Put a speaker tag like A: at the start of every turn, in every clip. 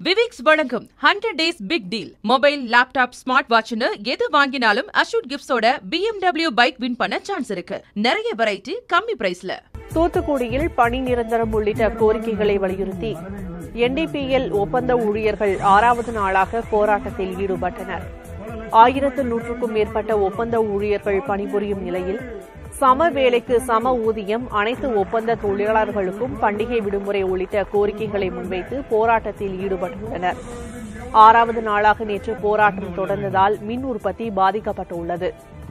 A: விவிக்ஸ் வழங்கும் hundred days big deal mobile laptop smart வாட்ச்னு எது வாங்கினாலும் அஷூட் கிஃப்ட்ஸோட BMW பைக் வின் பண்ண சான்ஸ் இருக்கு நிறைய வெரைட்டி கம்மி பிரைஸ்ல
B: தூத்துக்குடியில் பணி நிரந்தரம் உள்ளிட்ட கோரிக்கைகளை வலியுறுத்தி என்டிபிஎல் ஒப்பந்த ஊழியர்கள் ஆறாவது நாளாக போராட்டத்தில் ஈடுபட்டனர் ஆயிரத்து நூற்றுக்கும் மேற்பட்ட ஒப்பந்த ஊழியர்கள் பணிபுரியும் நிலையில் சம வேலைக்கு சம ஊதியம் அனைத்து ஒப்பந்த தொழிலாளர்களுக்கும் பண்டிகை விடுமுறை உள்ளிட்ட கோரிக்கைகளை முன்வைத்து போராட்டத்தில் ஈடுபட்டுள்ளனர் ஆறாவது நாளாக நேற்று போராட்டம் தொடர்ந்ததால் மின் உற்பத்தி பாதிக்கப்பட்டுள்ளது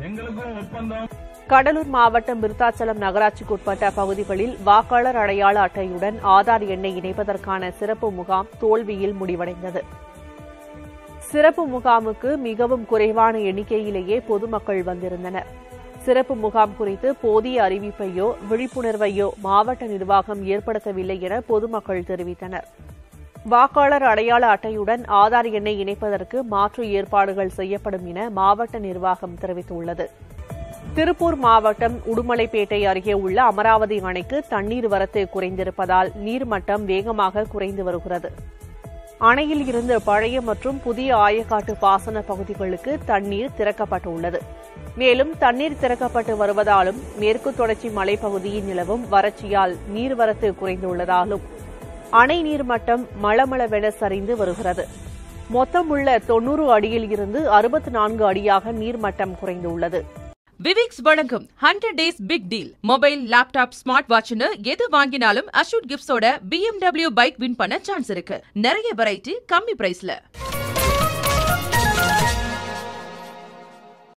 B: கடலூர் மாவட்டம் விருத்தாச்சலம் நகராட்சிக்குட்பட்ட பகுதிகளில் வாக்காளர் அடையாள அட்டையுடன் ஆதார் எண்ணை இணைப்பதற்கான சிறப்பு முகாம் தோல்வியில் முடிவடைந்தது சிறப்பு முகாமுக்கு மிகவும் குறைவான எண்ணிக்கையிலேயே பொதுமக்கள் வந்திருந்தனர் சிறப்பு முகாம் குறித்து போதிய அறிவிப்பையோ விழிப்புணர்வையோ மாவட்ட நிர்வாகம் ஏற்படுத்தவில்லை என பொதுமக்கள் தெரிவித்தனர் வாக்காளர் அடையாள அட்டையுடன் ஆதார் எண்ணை இணைப்பதற்கு மாற்று ஏற்பாடுகள் செய்யப்படும் என மாவட்ட நிர்வாகம் தெரிவித்துள்ளது திருப்பூர் மாவட்டம் உடுமலைப்பேட்டை அருகே உள்ள அமராவதி அணைக்கு தண்ணீர் வரத்து குறைந்திருப்பதால் நீர்மட்டம் வேகமாக குறைந்து வருகிறது அணையில் இருந்து பழைய மற்றும் புதிய ஆயக்காட்டு பாசன பகுதிகளுக்கு தண்ணீர் திறக்கப்பட்டுள்ளது மேலும் தண்ணீர் திறக்கப்பட்டு வருவதாலும் மேற்கு தொடர்ச்சி மலைப்பகுதியில் நிலவும் வறட்சியால் நீர்வரத்து குறைந்துள்ளதாலும் அணை நீர்மட்டம் மளமளவென சரிந்து வருகிறது மொத்தமுள்ள தொன்னூறு அடியில் இருந்து அறுபத்தி நான்கு அடியாக நீர்மட்டம் குறைந்துள்ளது
A: விவிக்ஸ் வழங்கும் hundred days big deal mobile laptop smart வாட்ச்னு எது வாங்கினாலும் அஷூட் கிஃப்ட்ஸோட BMW பைக் வின் பண்ண சான்ஸ் இருக்கு நிறைய வெரைட்டி கம்மி பிரைஸ்ல